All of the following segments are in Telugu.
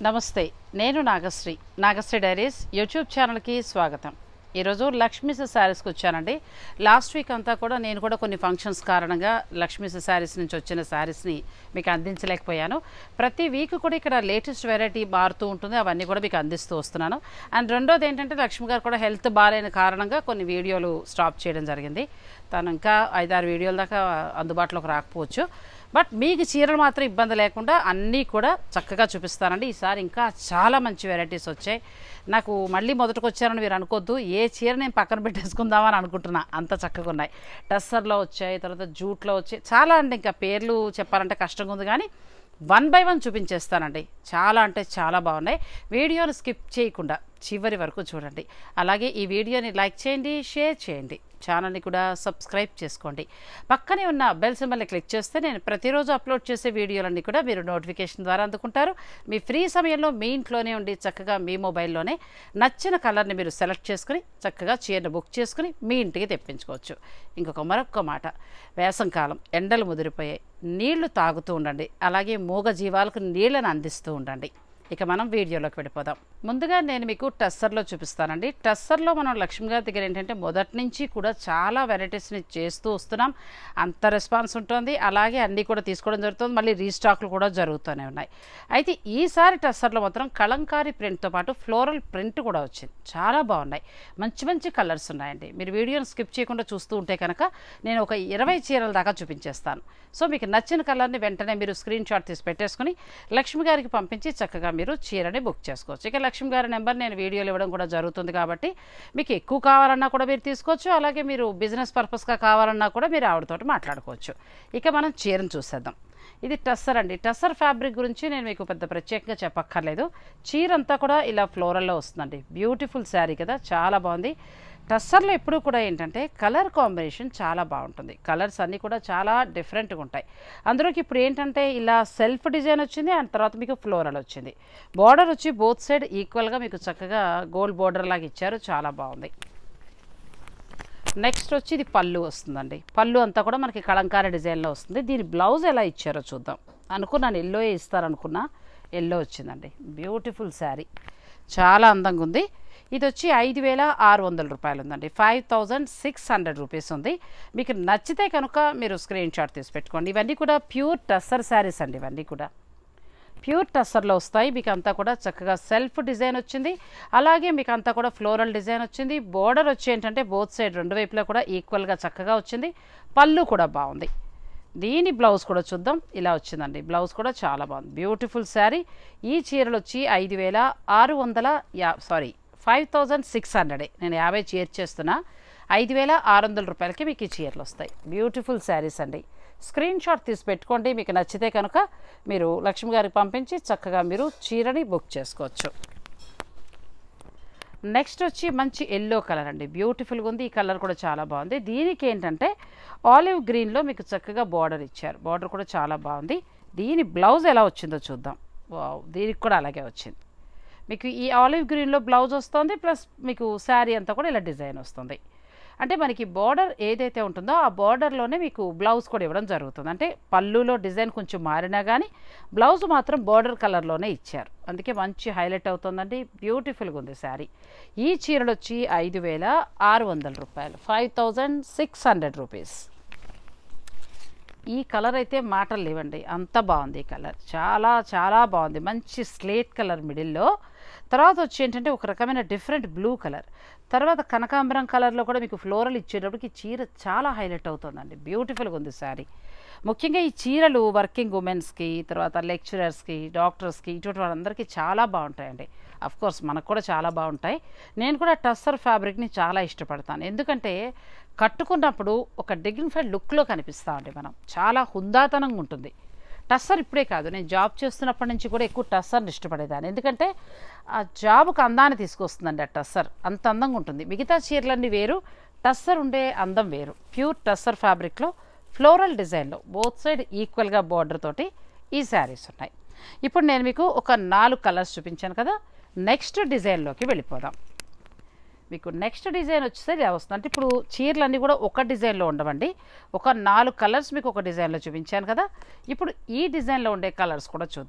నమస్తే నేను నాగశ్రీ నాగశ్రీ డైరీస్ యూట్యూబ్ ఛానల్కి స్వాగతం ఈరోజు లక్ష్మీస్ శారీస్కి వచ్చానండి లాస్ట్ వీక్ అంతా కూడా నేను కూడా కొన్ని ఫంక్షన్స్ కారణంగా లక్ష్మీస్ శారీస్ నుంచి వచ్చిన శారీస్ని మీకు అందించలేకపోయాను ప్రతి వీక్ కూడా ఇక్కడ లేటెస్ట్ వెరైటీ మారుతూ ఉంటుంది అవన్నీ కూడా మీకు అందిస్తూ వస్తున్నాను అండ్ రెండోది ఏంటంటే లక్ష్మి గారు కూడా హెల్త్ బాగాలేని కారణంగా కొన్ని వీడియోలు స్టాప్ చేయడం జరిగింది తను ఇంకా ఐదారు వీడియోల దాకా అందుబాటులోకి రాకపోవచ్చు బట్ మీకు చీరలు మాత్రం ఇబ్బంది లేకుండా అన్నీ కూడా చక్కగా చూపిస్తానండి ఈసారి ఇంకా చాలా మంచి వెరైటీస్ వచ్చాయి నాకు మళ్ళీ మొదటకు వచ్చారని మీరు అనుకోవద్దు ఏ చీర నేను పక్కన పెట్టేసుకుందామని అనుకుంటున్నా అంత చక్కగా ఉన్నాయి టస్సర్లో వచ్చాయి తర్వాత జూట్లో వచ్చాయి చాలా అండి ఇంకా పేర్లు చెప్పాలంటే కష్టంగా ఉంది కానీ వన్ బై వన్ చూపించేస్తానండి చాలా అంటే చాలా బాగున్నాయి వీడియోని స్కిప్ చేయకుండా చివరి వరకు చూడండి అలాగే ఈ వీడియోని లైక్ చేయండి షేర్ చేయండి ఛానల్ని కూడా సబ్స్క్రైబ్ చేసుకోండి పక్కనే ఉన్న బెల్ సింబల్ని క్లిక్ చేస్తే నేను ప్రతిరోజు అప్లోడ్ చేసే వీడియోలన్నీ కూడా మీరు నోటిఫికేషన్ ద్వారా అందుకుంటారు మీ ఫ్రీ సమయంలో మీ ఇంట్లోనే ఉండి చక్కగా మీ మొబైల్లోనే నచ్చిన కలర్ని మీరు సెలెక్ట్ చేసుకుని చక్కగా చీరను బుక్ చేసుకుని మీ ఇంటికి తెప్పించుకోవచ్చు ఇంకొక మరొక మాట వేసంకాలం ఎండలు ముదిరిపోయాయి నీళ్లు తాగుతూ ఉండండి అలాగే మూగ జీవాలకు నీళ్ళని అందిస్తూ ఉండండి ఇక మనం వీడియోలోకి వెళ్ళిపోదాం ముందుగా నేను మీకు టస్సర్లో చూపిస్తానండి టస్సర్లో మనం లక్ష్మి గారి దగ్గర ఏంటంటే మొదటి నుంచి కూడా చాలా వెరైటీస్ని చేస్తూ వస్తున్నాం అంత రెస్పాన్స్ ఉంటుంది అలాగే అన్నీ కూడా తీసుకోవడం జరుగుతుంది మళ్ళీ రీస్టాక్లు కూడా జరుగుతూనే ఉన్నాయి అయితే ఈసారి టస్సర్లో మాత్రం కలంకారీ ప్రింట్తో పాటు ఫ్లోరల్ ప్రింట్ కూడా వచ్చింది చాలా బాగున్నాయి మంచి మంచి కలర్స్ ఉన్నాయండి మీరు వీడియోని స్కిప్ చేయకుండా చూస్తూ ఉంటే కనుక నేను ఒక ఇరవై చీరల దాకా చూపించేస్తాను సో మీకు నచ్చిన కలర్ని వెంటనే మీరు స్క్రీన్ షాట్ తీసి పెట్టేసుకుని లక్ష్మి గారికి పంపించి చక్కగా మీరు చీరని బుక్ చేసుకోవచ్చు ఇక లక్ష్మి గారి నెంబర్ నేను వీడియోలు ఇవ్వడం కూడా జరుగుతుంది కాబట్టి మీకు ఎక్కువ కావాలన్నా కూడా మీరు తీసుకోవచ్చు అలాగే మీరు బిజినెస్ పర్పస్గా కావాలన్నా కూడా మీరు ఆవిడతోటి మాట్లాడుకోవచ్చు ఇక మనం చీరను చూసేద్దాం ఇది టస్సర్ అండి టస్సర్ ఫ్యాబ్రిక్ గురించి నేను మీకు పెద్ద ప్రత్యేకంగా చెప్పక్కర్లేదు చీర అంతా కూడా ఇలా ఫ్లోరల్లో వస్తుందండి బ్యూటిఫుల్ శారీ కదా చాలా బాగుంది టస్సర్లో ఎప్పుడు కూడా ఏంటంటే కలర్ కాంబినేషన్ చాలా బాగుంటుంది కలర్స్ అన్నీ కూడా చాలా డిఫరెంట్గా ఉంటాయి అందులోకి ఇప్పుడు ఏంటంటే ఇలా సెల్ఫ్ డిజైన్ వచ్చింది అండ్ తర్వాత మీకు ఫ్లోరల్ వచ్చింది బార్డర్ వచ్చి బోత్ సైడ్ ఈక్వల్గా మీకు చక్కగా గోల్డ్ బార్డర్ లాగా ఇచ్చారు చాలా బాగుంది నెక్స్ట్ వచ్చి ఇది పళ్ళు వస్తుందండి పళ్ళు అంతా కూడా మనకి కలంకార డిజైన్లో వస్తుంది దీని బ్లౌజ్ ఎలా ఇచ్చారో చూద్దాం అనుకున్నాను ఎల్లో ఇస్తారనుకున్నా ఎల్లో వచ్చిందండి బ్యూటిఫుల్ శారీ చాలా అందంగా ఉంది ఇది వచ్చి ఐదు వేల ఆరు వందల రూపాయలు ఉందండి five thousand six hundred rupees ఉంది మీకు నచ్చితే కనుక మీరు స్క్రీన్ షాట్ తీసి పెట్టుకోండి ఇవన్నీ కూడా ప్యూర్ టస్సర్ శారీస్ అండి ఇవన్నీ కూడా ప్యూర్ టస్సర్లో వస్తాయి మీకు అంతా కూడా చక్కగా సెల్ఫ్ డిజైన్ వచ్చింది అలాగే మీకు అంతా కూడా ఫ్లోరల్ డిజైన్ వచ్చింది బోర్డర్ వచ్చి ఏంటంటే బోత్ సైడ్ రెండు వైపులా కూడా ఈక్వల్గా చక్కగా వచ్చింది పళ్ళు కూడా బాగుంది దీని బ్లౌజ్ కూడా చూద్దాం ఇలా వచ్చిందండి బ్లౌజ్ కూడా చాలా బాగుంది బ్యూటిఫుల్ శారీ ఈ చీరలు వచ్చి ఐదు వేల ఆరు వందల yeah sorry five thousand six హండ్రెడే నేను యాభై చీర చేస్తున్నా ఐదు వేల ఆరు వందల రూపాయలకి మీకు ఈ చీరలు వస్తాయి బ్యూటిఫుల్ శారీస్ అండి స్క్రీన్ షాట్ తీసి పెట్టుకోండి మీకు నచ్చితే కనుక మీరు లక్ష్మి గారికి పంపించి చక్కగా మీరు చీరని బుక్ చేసుకోవచ్చు నెక్స్ట్ వచ్చి మంచి ఎల్లో కలర్ అండి బ్యూటిఫుల్గా ఉంది ఈ కలర్ కూడా చాలా బాగుంది దీనికి ఏంటంటే ఆలివ్ గ్రీన్లో మీకు చక్కగా బార్డర్ ఇచ్చారు బార్డర్ కూడా చాలా బాగుంది దీని బ్లౌజ్ ఎలా వచ్చిందో చూద్దాం వావ్ దీనికి కూడా అలాగే వచ్చింది మీకు ఈ ఆలివ్ గ్రీన్లో బ్లౌజ్ వస్తుంది ప్లస్ మీకు శారీ అంతా కూడా ఇలా డిజైన్ వస్తుంది అంటే మనకి బార్డర్ ఏదైతే ఉంటుందో ఆ బార్డర్లోనే మీకు బ్లౌజ్ కూడా ఇవ్వడం జరుగుతుంది అంటే పళ్ళులో డిజైన్ కొంచెం మారినా కానీ బ్లౌజ్ మాత్రం బార్డర్ కలర్లోనే ఇచ్చారు అందుకే మంచి హైలైట్ అవుతుందండి బ్యూటిఫుల్గా ఉంది శారీ ఈ చీరలు వచ్చి ఐదు వేల ఆరు వందల రూపాయలు five thousand six hundred rupees ఈ కలర్ అయితే మాటలు లేవండి అంత బాగుంది ఈ కలర్ చాలా చాలా బాగుంది మంచి స్లేట్ కలర్ మిడిల్లో తర్వాత వచ్చి ఏంటంటే ఒక రకమైన డిఫరెంట్ బ్లూ కలర్ తర్వాత కనకాంబరం కలర్లో కూడా మీకు ఫ్లోరల్ ఇచ్చేటప్పటికి చీర చాలా హైలైట్ అవుతుందండి బ్యూటిఫుల్గా ఉంది శారీ ముఖ్యంగా ఈ చీరలు వర్కింగ్ ఉమెన్స్కి తర్వాత లెక్చరర్స్కి డాక్టర్స్కి ఇటువంటి వాళ్ళందరికీ చాలా బాగుంటాయండి అఫ్ కోర్స్ మనకు కూడా చాలా బాగుంటాయి నేను కూడా టస్సర్ ఫ్యాబ్రిక్ని చాలా ఇష్టపడతాను ఎందుకంటే కట్టుకున్నప్పుడు ఒక డిగ్నిఫైడ్ లుక్లో కనిపిస్తామండి మనం చాలా హుందాతనంగా ఉంటుంది టస్సర్ ఇప్పుడే కాదు నేను జాబ్ చేస్తున్నప్పటి నుంచి కూడా ఎక్కువ టస్సర్ని ఇష్టపడేదాన్ని ఎందుకంటే ఆ జాబ్కి అందాన్ని తీసుకొస్తుందండి ఆ టస్సర్ అంత అందంగా ఉంటుంది మిగతా చీరలన్నీ వేరు టస్సర్ ఉండే అందం వేరు ప్యూర్ టస్సర్ ఫ్యాబ్రిక్లో ఫ్లోరల్ డిజైన్లో బోత్ సైడ్ ఈక్వల్గా బార్డర్ తోటి ఈ శారీస్ ఉన్నాయి ఇప్పుడు నేను మీకు ఒక నాలుగు కలర్స్ చూపించాను కదా నెక్స్ట్ డిజైన్లోకి వెళ్ళిపోదాం మీకు నెక్స్ట్ డిజైన్ వచ్చేసరి ఇలా వస్తుంది అంటే ఇప్పుడు చీరలన్నీ కూడా ఒక డిజైన్లో ఉండవండి ఒక నాలుగు కలర్స్ మీకు ఒక డిజైన్లో చూపించాను కదా ఇప్పుడు ఈ డిజైన్లో ఉండే కలర్స్ కూడా చూద్దాం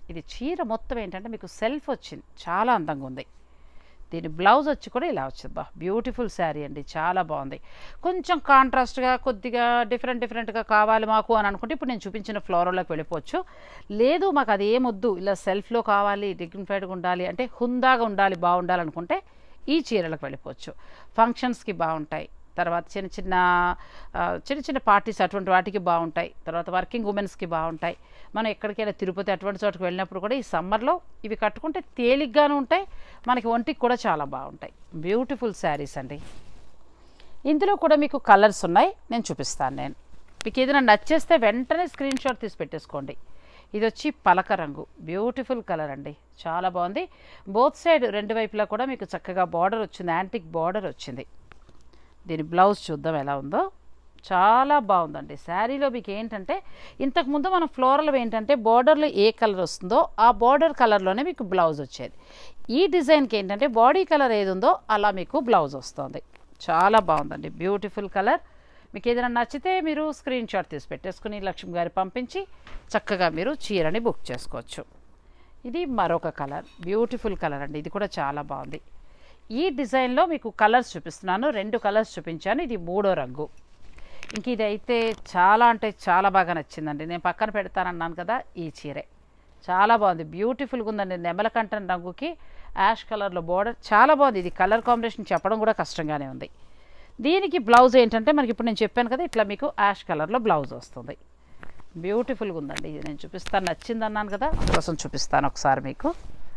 ఇది చీర మొత్తం ఏంటంటే మీకు సెల్ఫ్ వచ్చింది చాలా అందంగా ఉంది దీని బ్లౌజ్ వచ్చి కూడా ఇలా వచ్చింది బా బ్యూటిఫుల్ శారీ అండి చాలా బాగుంది కొంచెం కాంట్రాస్ట్గా కొద్దిగా డిఫరెంట్ డిఫరెంట్గా కావాలి మాకు అని అనుకుంటే ఇప్పుడు నేను చూపించిన ఫ్లోరల్లోకి వెళ్ళిపోవచ్చు లేదు మాకు అది ఏమొద్దు ఇలా సెల్ఫ్లో కావాలి డిగ్నిఫైడ్గా ఉండాలి అంటే హుందాగా ఉండాలి బాగుండాలి అనుకుంటే ఈ చీరలకు వెళ్ళిపోవచ్చు ఫంక్షన్స్కి బాగుంటాయి తర్వాత చిన్న చిన్న ఆ, చిన్న చిన్న పార్టీస్ అటువంటి వాటికి బాగుంటాయి తర్వాత వర్కింగ్ ఉమెన్స్కి బాగుంటాయి మనం ఎక్కడికైనా తిరుపతి అటువంటి చోటుకు వెళ్ళినప్పుడు కూడా ఈ సమ్మర్లో ఇవి కట్టుకుంటే తేలిగ్గాను ఉంటాయి మనకి ఒంటికి కూడా చాలా బాగుంటాయి బ్యూటిఫుల్ శారీస్ అండి ఇందులో కూడా మీకు కలర్స్ ఉన్నాయి నేను చూపిస్తాను నేను మీకు ఏదైనా నచ్చేస్తే వెంటనే స్క్రీన్ షాట్ తీసి పెట్టేసుకోండి ఇది వచ్చి పలక రంగు బ్యూటిఫుల్ కలర్ అండి చాలా బాగుంది బోత్ సైడ్ రెండు వైపులా కూడా మీకు చక్కగా బార్డర్ వచ్చింది యాంటిక్ బార్డర్ వచ్చింది దీని బ్లౌజ్ చూద్దాం ఎలా ఉందో చాలా బాగుందండి శారీలో మీకు ఏంటంటే ఇంతకుముందు మనం ఫ్లోరల్ ఏంటంటే బార్డర్లో ఏ కలర్ వస్తుందో ఆ బార్డర్ కలర్లోనే మీకు బ్లౌజ్ వచ్చేది ఈ డిజైన్కి ఏంటంటే బాడీ కలర్ ఏది ఉందో అలా మీకు బ్లౌజ్ వస్తుంది చాలా బాగుందండి బ్యూటిఫుల్ కలర్ మీకు ఏదైనా నచ్చితే మీరు స్క్రీన్ షాట్ తీసి పెట్టేసుకుని లక్ష్మి గారి పంపించి చక్కగా మీరు చీరని బుక్ చేసుకోవచ్చు ఇది మరొక కలర్ బ్యూటిఫుల్ కలర్ అండి ఇది కూడా చాలా బాగుంది ఈ డిజైన్లో మీకు కలర్స్ చూపిస్తున్నాను రెండు కలర్స్ చూపించాను ఇది మూడో రంగు ఇంక ఇదైతే చాలా అంటే చాలా బాగా నచ్చిందండి నేను పక్కన పెడతానన్నాను కదా ఈ చీరే చాలా బాగుంది బ్యూటిఫుల్గా ఉందండి నెమలకంఠం రంగుకి యాష్ కలర్లో బోర్డర్ చాలా బాగుంది ఇది కలర్ కాంబినేషన్ చెప్పడం కూడా కష్టంగానే ఉంది దీనికి బ్లౌజ్ ఏంటంటే మనకి ఇప్పుడు నేను చెప్పాను కదా ఇట్లా మీకు యాష్ కలర్లో బ్లౌజ్ వస్తుంది బ్యూటిఫుల్గా ఉందండి ఇది నేను చూపిస్తాను నచ్చింది అన్నాను కదా అందుకోసం చూపిస్తాను ఒకసారి మీకు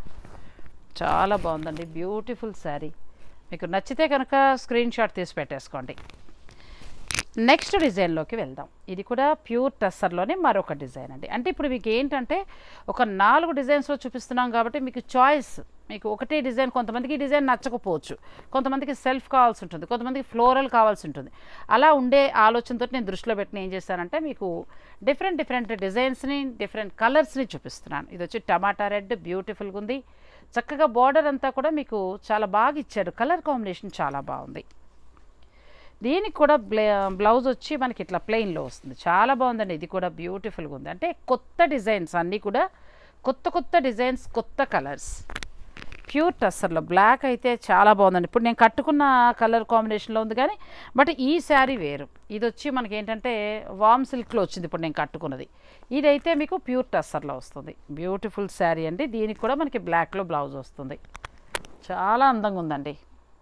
చాలా బాగుందండి బ్యూటిఫుల్ శారీ మీకు నచ్చితే కనుక స్క్రీన్ షాట్ తీసి పెట్టేసుకోండి నెక్స్ట్ డిజైన్లోకి వెళ్దాం ఇది కూడా ప్యూర్ టస్సర్లోనే మరొక డిజైన్ అండి అంటే ఇప్పుడు మీకు ఏంటంటే ఒక నాలుగు డిజైన్స్లో చూపిస్తున్నాం కాబట్టి మీకు చాయిస్ మీకు ఒకటే డిజైన్ కొంతమందికి ఈ డిజైన్ నచ్చకపోవచ్చు కొంతమందికి సెల్ఫ్ కావాల్సి ఉంటుంది కొంతమందికి ఫ్లోరల్ కావాల్సి ఉంటుంది అలా ఉండే ఆలోచనతో నేను దృష్టిలో పెట్టిన ఏం చేశానంటే మీకు డిఫరెంట్ డిఫరెంట్ డిజైన్స్ని డిఫరెంట్ కలర్స్ని చూపిస్తున్నాను ఇది వచ్చి టమాటా రెడ్ బ్యూటిఫుల్గా ఉంది చక్కగా బార్డర్ అంతా కూడా మీకు చాలా బాగా ఇచ్చాడు కలర్ కాంబినేషన్ చాలా బాగుంది దీనికి కూడా బ్లే బ్లౌజ్ వచ్చి మనకి ఇట్లా ప్లెయిన్లో వస్తుంది చాలా బాగుందండి ఇది కూడా బ్యూటిఫుల్గా ఉంది అంటే కొత్త డిజైన్స్ అన్నీ కూడా కొత్త కొత్త డిజైన్స్ కొత్త కలర్స్ ప్యూర్ టస్సర్లో బ్లాక్ అయితే చాలా బాగుందండి ఇప్పుడు నేను కట్టుకున్న కలర్ కాంబినేషన్లో ఉంది కానీ బట్ ఈ శారీ వేరు ఇది వచ్చి మనకి ఏంటంటే వామ్ సిల్క్లో వచ్చింది ఇప్పుడు నేను కట్టుకున్నది ఇదైతే మీకు ప్యూర్ టస్సర్లో వస్తుంది బ్యూటిఫుల్ శారీ అండి దీనికి కూడా మనకి బ్లాక్లో బ్లౌజ్ వస్తుంది చాలా అందంగా ఉందండి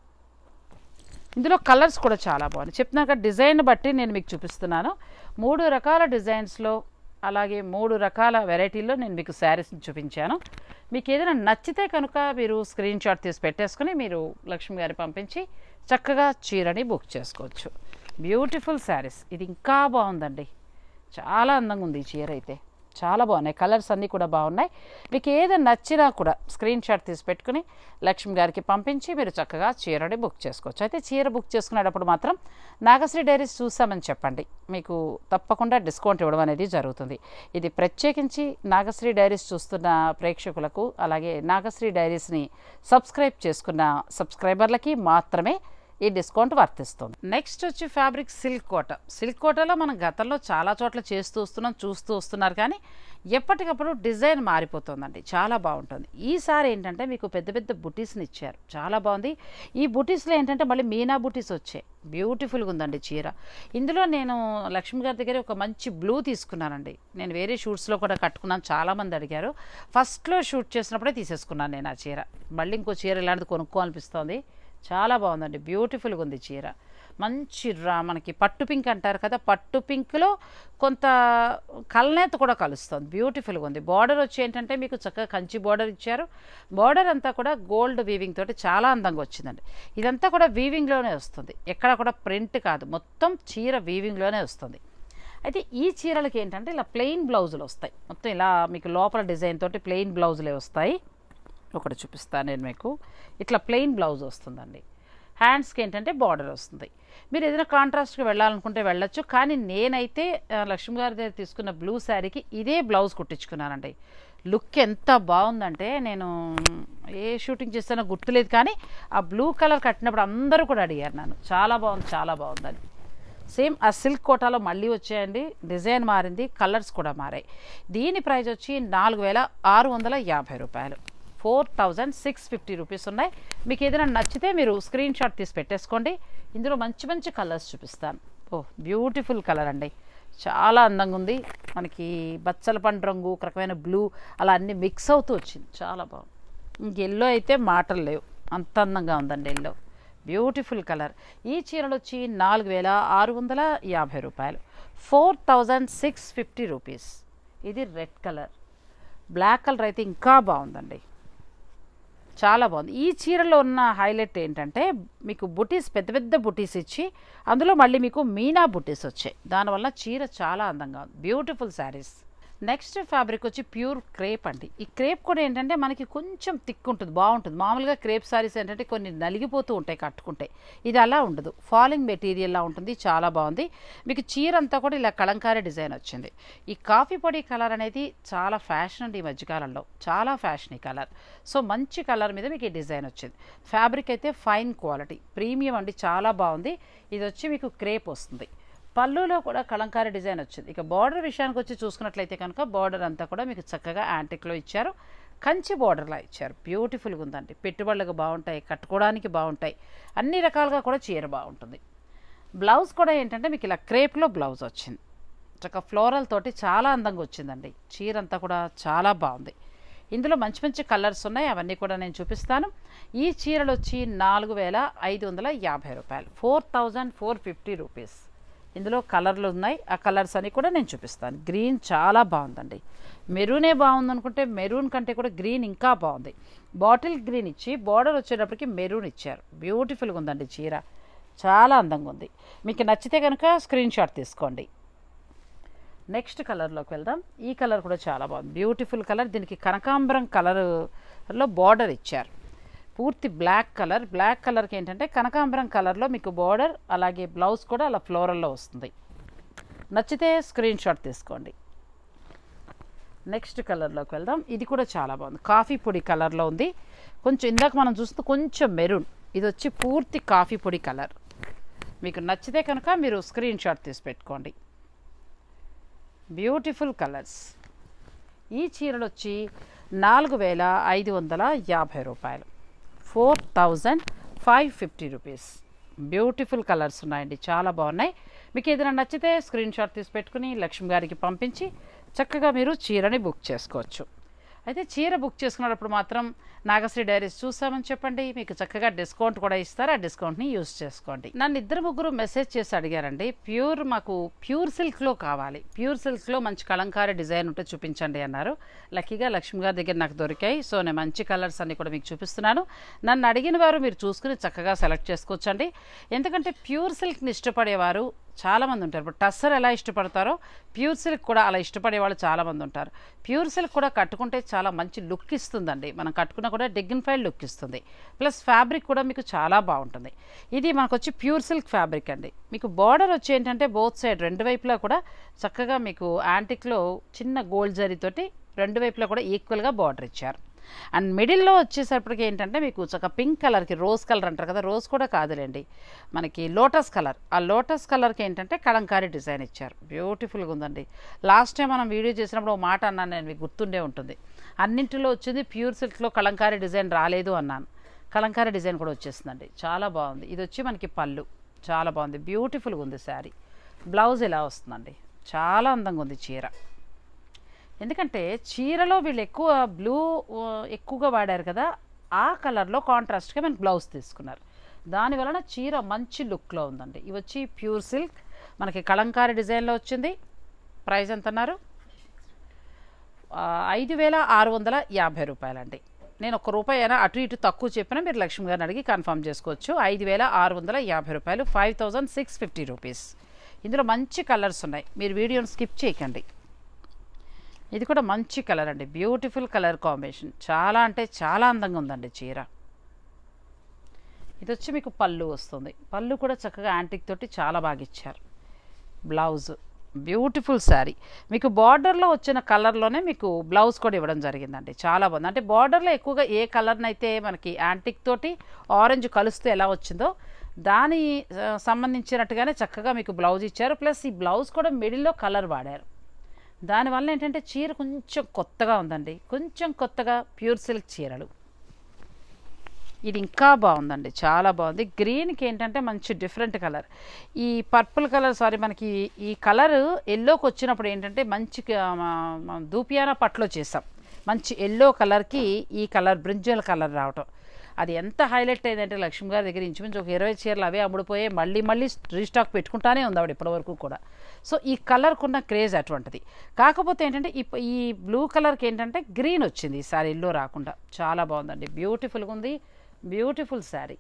ఇందులో కలర్స్ కూడా చాలా బాగున్నాయి చెప్తున్నాక డిజైన్ బట్టి నేను మీకు చూపిస్తున్నాను మూడు రకాల డిజైన్స్లో అలాగే మూడు రకాల వెరైటీల్లో నేను మీకు శారీస్ని చూపించాను మీకు ఏదైనా నచ్చితే కనుక మీరు స్క్రీన్ షాట్ తీసి పెట్టేసుకుని మీరు లక్ష్మి గారి పంపించి చక్కగా చీరని బుక్ చేసుకోవచ్చు బ్యూటిఫుల్ శారీస్ ఇది ఇంకా బాగుందండి చాలా అందంగా ఉంది ఈ చీర అయితే చాలా బాగున్నాయి కలర్స్ అన్నీ కూడా బాగున్నాయి మీకు ఏదైనా నచ్చినా కూడా స్క్రీన్ షాట్ తీసి పెట్టుకుని లక్ష్మి గారికి పంపించి మీరు చక్కగా చీరని బుక్ చేసుకోవచ్చు అయితే చీర బుక్ చేసుకునేటప్పుడు మాత్రం నాగశ్రీ డైరీస్ చూసామని చెప్పండి మీకు తప్పకుండా డిస్కౌంట్ ఇవ్వడం అనేది జరుగుతుంది ఇది ప్రత్యేకించి నాగశ్రీ డైరీస్ చూస్తున్న ప్రేక్షకులకు అలాగే నాగశ్రీ డైరీస్ని సబ్స్క్రైబ్ చేసుకున్న సబ్స్క్రైబర్లకి మాత్రమే ఈ డిస్కౌంట్ వర్తిస్తుంది నెక్స్ట్ వచ్చి ఫ్యాబ్రిక్ సిల్క్ కోట సిల్క్ కోటలో మనం గతంలో చాలా చోట్ల చేస్తూ వస్తున్నాం చూస్తూ వస్తున్నారు కానీ ఎప్పటికప్పుడు డిజైన్ మారిపోతుందండి చాలా బాగుంటుంది ఈసారి ఏంటంటే మీకు పెద్ద పెద్ద బుటీస్ని ఇచ్చారు చాలా బాగుంది ఈ బుటీస్లో ఏంటంటే మళ్ళీ మీనా బుటీస్ వచ్చాయి బ్యూటిఫుల్గా ఉందండి చీర ఇందులో నేను లక్ష్మి గారి దగ్గర ఒక మంచి బ్లూ తీసుకున్నానండి నేను వేరే షూట్స్లో కూడా కట్టుకున్నాను చాలామంది అడిగారు ఫస్ట్లో షూట్ చేసినప్పుడే తీసేసుకున్నాను నేను ఆ చీర మళ్ళీ ఇంకో చీర ఇలాంటిది కొనుక్కోవాలనిపిస్తోంది చాలా బాగుందండి బ్యూటిఫుల్గా ఉంది చీర మంచి రా మనకి పట్టు పింక్ అంటారు కదా పట్టు పింక్లో కొంత కల్నేత కూడా కలుస్తుంది బ్యూటిఫుల్గా ఉంది బార్డర్ వచ్చి ఏంటంటే మీకు చక్కగా కంచి బార్డర్ ఇచ్చారు బార్డర్ అంతా కూడా గోల్డ్ వీవింగ్ తోటి చాలా అందంగా వచ్చిందండి ఇదంతా కూడా వీవింగ్లోనే వస్తుంది ఎక్కడ కూడా ప్రింట్ కాదు మొత్తం చీర వీవింగ్లోనే వస్తుంది అయితే ఈ చీరలకి ఏంటంటే ఇలా ప్లెయిన్ బ్లౌజులు వస్తాయి మొత్తం ఇలా మీకు లోపల డిజైన్ తోటి ప్లెయిన్ బ్లౌజులే వస్తాయి ఒకటి చూపిస్తాను నేను మీకు ఇట్లా ప్లెయిన్ బ్లౌజ్ వస్తుందండి హ్యాండ్స్కి ఏంటంటే బార్డర్ వస్తుంది మీరు ఏదైనా కాంట్రాస్ట్కి వెళ్ళాలనుకుంటే వెళ్ళొచ్చు కానీ నేనైతే ఆ, లక్ష్మి గారి దగ్గర తీసుకున్న బ్లూ శారీకి ఇదే బ్లౌజ్ కుట్టించుకున్నానండి లుక్ ఎంత బాగుందంటే నేను ఏ షూటింగ్ చేస్తానో గుర్తులేదు కానీ ఆ బ్లూ కలర్ కట్టినప్పుడు అందరూ కూడా అడిగారు నన్ను చాలా బాగుంది చాలా బాగుందని సేమ్ ఆ సిల్క్ కోటాలో మళ్ళీ వచ్చాయండి డిజైన్ మారింది కలర్స్ కూడా మారాయి దీని ప్రైస్ వచ్చి నాలుగు వేల ఆరు వందల యాభై రూపాయలు four thousand six fifty rupees ఉన్నాయి మీకు ఏదైనా నచ్చితే మీరు స్క్రీన్ షాట్ తీసి పెట్టేసుకోండి ఇందులో మంచి మంచి కలర్స్ చూపిస్తాను ఓ బ్యూటిఫుల్ కలర్ అండి చాలా అందంగా ఉంది మనకి బచ్చల పండు రంగు ఒక రకమైన బ్లూ అలా అన్ని మిక్స్ అవుతూ వచ్చింది చాలా బాగుంది ఇంక ఎల్లో అయితే మాటలు లేవు అంత అందంగా ఉందండి ఎల్లో బ్యూటిఫుల్ కలర్ ఈ చీరలు వచ్చి నాలుగు వేల ఆరు వందల యాభై రూపాయలు four thousand six fifty rupees ఇది రెడ్ కలర్ బ్లాక్ కలర్ అయితే ఇంకా బాగుందండి చాలా బాగుంది ఈ చీరలో ఉన్న హైలైట్ ఏంటంటే మీకు బుటీస్ పెద్ద పెద్ద బుటీస్ ఇచ్చి అందులో మళ్ళీ మీకు మీనా బుటీస్ వచ్చాయి దానివల్ల చీర చాలా అందంగా ఉంది బ్యూటిఫుల్ శారీస్ నెక్స్ట్ ఫ్యాబ్రిక్ వచ్చి ప్యూర్ క్రేప్ అండి ఈ క్రేప్ కూడా ఏంటంటే మనకి కొంచెం థిక్ ఉంటుంది బాగుంటుంది మామూలుగా క్రేప్ శారీస్ ఏంటంటే కొన్ని నలిగిపోతూ ఉంటాయి కట్టుకుంటే ఇది అలా ఉండదు ఫాలింగ్ మెటీరియల్లా ఉంటుంది చాలా బాగుంది మీకు చీర అంతా కూడా ఇలా కలంకారీ డిజైన్ వచ్చింది ఈ కాఫీ పొడి కలర్ అనేది చాలా ఫ్యాషన్ అండి ఈ మధ్యకాలంలో చాలా ఫ్యాషన్ ఈ కలర్ సో మంచి కలర్ మీద మీకు ఈ డిజైన్ వచ్చింది ఫ్యాబ్రిక్ అయితే ఫైన్ క్వాలిటీ ప్రీమియం అండి చాలా బాగుంది ఇది వచ్చి మీకు క్రేప్ వస్తుంది పళ్ళులో కూడా కలంకారీ డిజైన్ వచ్చింది ఇక బార్డర్ విషయానికి వచ్చి చూసుకున్నట్లయితే కనుక బార్డర్ అంతా కూడా మీకు చక్కగా యాంటిక్లో ఇచ్చారు కంచి బార్డర్లా ఇచ్చారు బ్యూటిఫుల్గా ఉందండి పెట్టుబడులకు బాగుంటాయి కట్టుకోవడానికి బాగుంటాయి అన్ని రకాలుగా కూడా చీర బాగుంటుంది బ్లౌజ్ కూడా ఏంటంటే మీకు ఇలా క్రేప్లో బ్లౌజ్ వచ్చింది చక్కగా ఫ్లోరల్ తోటి చాలా అందంగా వచ్చిందండి చీర అంతా కూడా చాలా బాగుంది ఇందులో మంచి మంచి కలర్స్ ఉన్నాయి అవన్నీ కూడా నేను చూపిస్తాను ఈ చీరలు వచ్చి నాలుగు వేల ఐదు వందల యాభై రూపాయలు four thousand four fifty rupees ఇందులో కలర్లు ఉన్నాయి ఆ కలర్స్ అని కూడా నేను చూపిస్తాను గ్రీన్ చాలా బాగుందండి మెరూనే బాగుంది అనుకుంటే మెరూన్ కంటే కూడా గ్రీన్ ఇంకా బాగుంది బాటిల్ గ్రీన్ ఇచ్చి బార్డర్ వచ్చేటప్పటికి మెరూన్ ఇచ్చారు బ్యూటిఫుల్గా ఉందండి చీర చాలా అందంగా ఉంది మీకు నచ్చితే కనుక స్క్రీన్ షాట్ తీసుకోండి నెక్స్ట్ కలర్లోకి వెళ్దాం ఈ కలర్ కూడా చాలా బాగుంది బ్యూటిఫుల్ కలర్ దీనికి కనకాంబరం కలర్లో బార్డర్ ఇచ్చారు పూర్తి బ్లాక్ కలర్ బ్లాక్ కలర్కి ఏంటంటే కనకాంబరం కలర్లో మీకు బార్డర్ అలాగే బ్లౌజ్ కూడా అలా ఫ్లోరల్లో వస్తుంది నచ్చితే స్క్రీన్ షాట్ తీసుకోండి నెక్స్ట్ కలర్లోకి వెళ్దాం ఇది కూడా చాలా బాగుంది కాఫీ పొడి కలర్లో ఉంది కొంచెం ఇందాక మనం చూస్తే కొంచెం మెరూన్ ఇది వచ్చి పూర్తి కాఫీ పొడి కలర్ మీకు నచ్చితే కనుక మీరు స్క్రీన్ షాట్ తీసి పెట్టుకోండి బ్యూటిఫుల్ కలర్స్ ఈ చీరలు వచ్చి నాలుగు వేల ఐదు వందల యాభై రూపాయలు four thousand five fifty rupees beautiful colours ఉన్నాయండి చాలా బాగున్నాయి మీకు ఏదైనా నచ్చితే స్క్రీన్ షాట్ తీసి పెట్టుకుని లక్ష్మి గారికి పంపించి చక్కగా మీరు చీరని బుక్ చేసుకోవచ్చు అయితే చీర బుక్ చేసుకున్నప్పుడు మాత్రం నాగశ్రీ డైరీస్ చూసామని చెప్పండి మీకు చక్కగా డిస్కౌంట్ కూడా ఇస్తారు ఆ డిస్కౌంట్ని యూస్ చేసుకోండి నన్ను ఇద్దరు ముగ్గురు మెసేజ్ చేసి అడిగారండి ప్యూర్ మాకు ప్యూర్ సిల్క్లో కావాలి ప్యూర్ సిల్క్లో మంచి కలంకారీ డిజైన్ ఉంటే చూపించండి అన్నారు లక్కీగా లక్ష్మి గారి దగ్గర నాకు దొరికాయి సో నేను మంచి కలర్స్ అన్ని కూడా మీకు చూపిస్తున్నాను నన్ను అడిగిన వారు మీరు చూసుకుని చక్కగా సెలెక్ట్ చేసుకోవచ్చండి ఎందుకంటే ప్యూర్ సిల్క్ని ఇష్టపడేవారు చాలామంది ఉంటారు ఇప్పుడు టస్సర్ ఎలా ఇష్టపడతారో ప్యూర్ సిల్క్ కూడా అలా ఇష్టపడే వాళ్ళు చాలామంది ఉంటారు ప్యూర్ సిల్క్ కూడా కట్టుకుంటే చాలా మంచి లుక్ ఇస్తుందండి మనం కట్టుకున్నా కూడా డిగ్నిఫైడ్ లుక్ ఇస్తుంది ప్లస్ ఫ్యాబ్రిక్ కూడా మీకు చాలా బాగుంటుంది ఇది మనకు వచ్చి ప్యూర్ సిల్క్ ఫ్యాబ్రిక్ అండి మీకు బార్డర్ వచ్చి ఏంటంటే బోత్ సైడ్ రెండు వైపులా కూడా చక్కగా మీకు యాంటిక్లో చిన్న గోల్డ్ జరీతోటి రెండు వైపులా కూడా ఈక్వల్గా బార్డర్ ఇచ్చారు అండ్ మిడిల్లో వచ్చేసప్పటికి ఏంటంటే మీకు ఒక పింక్ కలర్కి రోజ్ కలర్ అంటారు కదా రోజ్ కూడా కాదులేండి మనకి లోటస్ కలర్ ఆ లోటస్ కలర్కి ఏంటంటే కలంకారీ డిజైన్ ఇచ్చారు బ్యూటిఫుల్గా ఉందండి లాస్ట్ టైం మనం వీడియో చేసినప్పుడు ఒక మాట అన్నాను నేను మీకు గుర్తుండే ఉంటుంది అన్నింటిలో వచ్చింది ప్యూర్ సిల్క్లో కలంకారీ డిజైన్ రాలేదు అన్నాను కలంకారీ డిజైన్ కూడా వచ్చేసిందండి చాలా బాగుంది ఇది వచ్చి మనకి పళ్ళు చాలా బాగుంది బ్యూటిఫుల్గా ఉంది శారీ బ్లౌజ్ ఇలా వస్తుందండి చాలా అందంగా ఉంది చీర ఎందుకంటే చీరలో వీళ్ళు ఎక్కువ బ్లూ ఆ, ఎక్కువగా వాడారు కదా ఆ కలర్లో కాంట్రాస్ట్గా మనకి బ్లౌజ్ తీసుకున్నారు దాని వలన చీర మంచి లుక్లో ఉందండి ఇవి వచ్చి ప్యూర్ సిల్క్ మనకి కలంకారీ డిజైన్లో వచ్చింది ప్రైస్ ఎంత అన్నారు ఆ, ఐదు వేల ఆరు వందల యాభై రూపాయలండి నేను ఒక రూపాయి అయినా అటు ఇటు తక్కువ చెప్పినా మీరు లక్ష్మి గారిని అడిగి కన్ఫర్మ్ చేసుకోవచ్చు ఐదు వేల ఆరు వందల యాభై రూపాయలు five thousand six fifty rupees ఇందులో మంచి కలర్స్ ఉన్నాయి మీరు వీడియోని స్కిప్ చేయకండి ఇది కూడా మంచి కలర్ అండి బ్యూటిఫుల్ కలర్ కాంబినేషన్ చాలా అంటే చాలా అందంగా ఉందండి చీర ఇది వచ్చి మీకు పళ్ళు వస్తుంది పళ్ళు కూడా చక్కగా యాంటిక్ తోటి చాలా బాగా ఇచ్చారు బ్లౌజ్ బ్యూటిఫుల్ శారీ మీకు బార్డర్లో వచ్చిన కలర్లోనే మీకు బ్లౌజ్ కూడా ఇవ్వడం జరిగిందండి చాలా బాగుంది అంటే బార్డర్లో ఎక్కువగా ఏ కలర్ని అయితే మనకి యాంటిక్ తోటి ఆరెంజ్ కలుస్తూ ఎలా వచ్చిందో దాని ఆ, సంబంధించినట్టుగానే చక్కగా మీకు బ్లౌజ్ ఇచ్చారు ప్లస్ ఈ బ్లౌజ్ కూడా మిడిల్లో కలర్ వాడారు దానివల్ల ఏంటంటే చీర కొంచెం కొత్తగా ఉందండి కొంచెం కొత్తగా ప్యూర్ సిల్క్ చీరలు ఇది ఇంకా బాగుందండి చాలా బాగుంది గ్రీన్కి ఏంటంటే మంచి డిఫరెంట్ కలర్ ఈ పర్పుల్ కలర్ సారీ మనకి ఈ కలర్ ఎల్లోకి వచ్చినప్పుడు ఏంటంటే మంచి క- మా- మా దూపియానా పట్లో చేసాం మంచి ఎల్లో కలర్కి ఈ కలర్ బ్రింజల్ కలర్ రావటం అది ఎంత హైలైట్ అయిందంటే లక్ష్మి గారి దగ్గర ఇంచుమించు ఒక ఇరవై చీరలు అవే అమ్ముడుపోయి మళ్ళీ మళ్ళీ రీస్టాక్ పెట్టుకుంటానే ఉంది ఆవిడ ఇప్పటివరకు కూడా సో ఈ కలర్కు ఉన్న క్రేజ్ అటువంటిది కాకపోతే ఏంటంటే ఈ ఈ బ్లూ కలర్కి ఏంటంటే గ్రీన్ వచ్చింది ఈసారి ఎల్లో రాకుండా చాలా బాగుందండి బ్యూటిఫుల్గా ఉంది బ్యూటిఫుల్ శారీ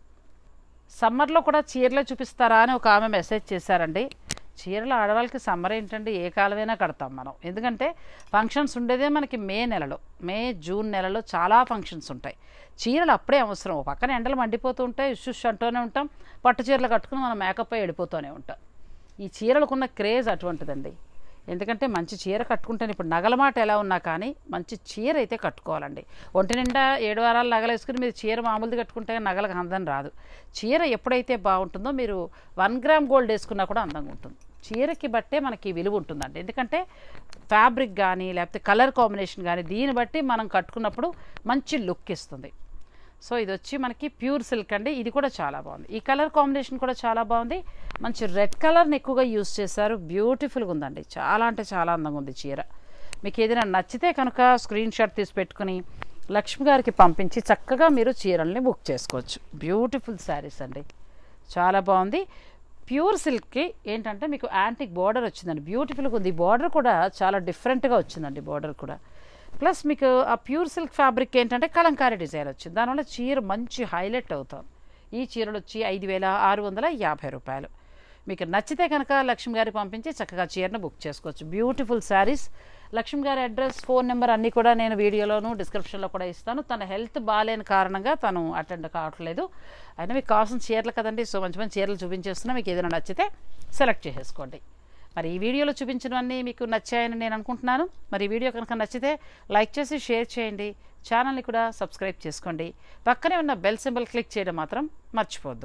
సమ్మర్లో కూడా చీరలే చూపిస్తారా అని ఒక ఆమె మెసేజ్ చేశారండి చీరలు ఆడవాళ్ళకి సమ్మర్ ఏంటంటే ఏ కాలమైనా కడతాం మనం ఎందుకంటే ఫంక్షన్స్ ఉండేదే మనకి మే నెలలో మే జూన్ నెలలో చాలా ఫంక్షన్స్ ఉంటాయి చీరలు అప్పుడే అవసరం ఓ పక్కన ఎండలు మండిపోతూ ఉంటాయి ఇష్యూస్ అంటూనే ఉంటాం పట్టు చీరలు కట్టుకుని మనం మేకప్ అయి వెళ్ళిపోతూనే ఉంటాం ఈ చీరలకున్న క్రేజ్ అటువంటిదండి ఎందుకంటే మంచి చీర కట్టుకుంటాను ఇప్పుడు నగల మాట ఎలా ఉన్నా కానీ మంచి చీర అయితే కట్టుకోవాలండి ఒంటి నిండా ఏడు వారాలు నగలేసుకుని మీరు చీర మామూలుది కట్టుకుంటే నగలకు అందం రాదు చీర ఎప్పుడైతే బాగుంటుందో మీరు వన్ గ్రామ్ గోల్డ్ వేసుకున్నా కూడా అందంగా ఉంటుంది చీరకి బట్టే మనకి విలువ ఉంటుందండి ఎందుకంటే ఫ్యాబ్రిక్ కానీ లేకపోతే కలర్ కాంబినేషన్ కానీ దీన్ని బట్టి మనం కట్టుకున్నప్పుడు మంచి లుక్ ఇస్తుంది సో ఇది వచ్చి మనకి ప్యూర్ సిల్క్ అండి ఇది కూడా చాలా బాగుంది ఈ కలర్ కాంబినేషన్ కూడా చాలా బాగుంది మంచి రెడ్ కలర్ని ఎక్కువగా యూస్ చేశారు బ్యూటిఫుల్గా ఉందండి చాలా అంటే చాలా అందంగా ఉంది చీర మీకు ఏదైనా నచ్చితే కనుక స్క్రీన్ షాట్ తీసి పెట్టుకుని లక్ష్మి గారికి పంపించి చక్కగా మీరు చీరల్ని బుక్ చేసుకోవచ్చు బ్యూటిఫుల్ శారీస్ అండి చాలా బాగుంది ప్యూర్ సిల్క్కి ఏంటంటే మీకు యాంటిక్ బార్డర్ వచ్చిందండి బ్యూటిఫుల్గా ఉంది బార్డర్ కూడా చాలా డిఫరెంట్గా వచ్చిందండి బార్డర్ కూడా ప్లస్ మీకు ఆ ప్యూర్ సిల్క్ ఫ్యాబ్రిక్ ఏంటంటే కలంకారీ డిజైన్ వచ్చింది దానివల్ల చీర మంచి హైలైట్ అవుతుంది ఈ చీరలు వచ్చి ఐదు వేల ఆరు వందల యాభై రూపాయలు మీకు నచ్చితే కనుక లక్ష్మి గారికి పంపించి చక్కగా చీరను బుక్ చేసుకోవచ్చు బ్యూటిఫుల్ శారీస్ లక్ష్మి గారి అడ్రస్ ఫోన్ నెంబర్ అన్నీ కూడా నేను వీడియోలోను డిస్క్రిప్షన్లో కూడా ఇస్తాను తన హెల్త్ బాగాలేని కారణంగా తను అటెండ్ కావట్లేదు అయినా మీకు కావాల్సిన చీరలు కదండి సో మంచి మంచి చీరలు చూపించేస్తున్నా మీకు ఏదైనా నచ్చితే సెలెక్ట్ చేసేసుకోండి మరి ఈ వీడియోలో చూపించినవన్నీ మీకు నచ్చాయని నేను అనుకుంటున్నాను మరి ఈ వీడియో కనుక నచ్చితే లైక్ చేసి షేర్ చేయండి ఛానల్ని కూడా సబ్స్క్రైబ్ చేసుకోండి పక్కనే ఉన్న బెల్ సింబల్ క్లిక్ చేయడం మాత్రం మర్చిపోద్దు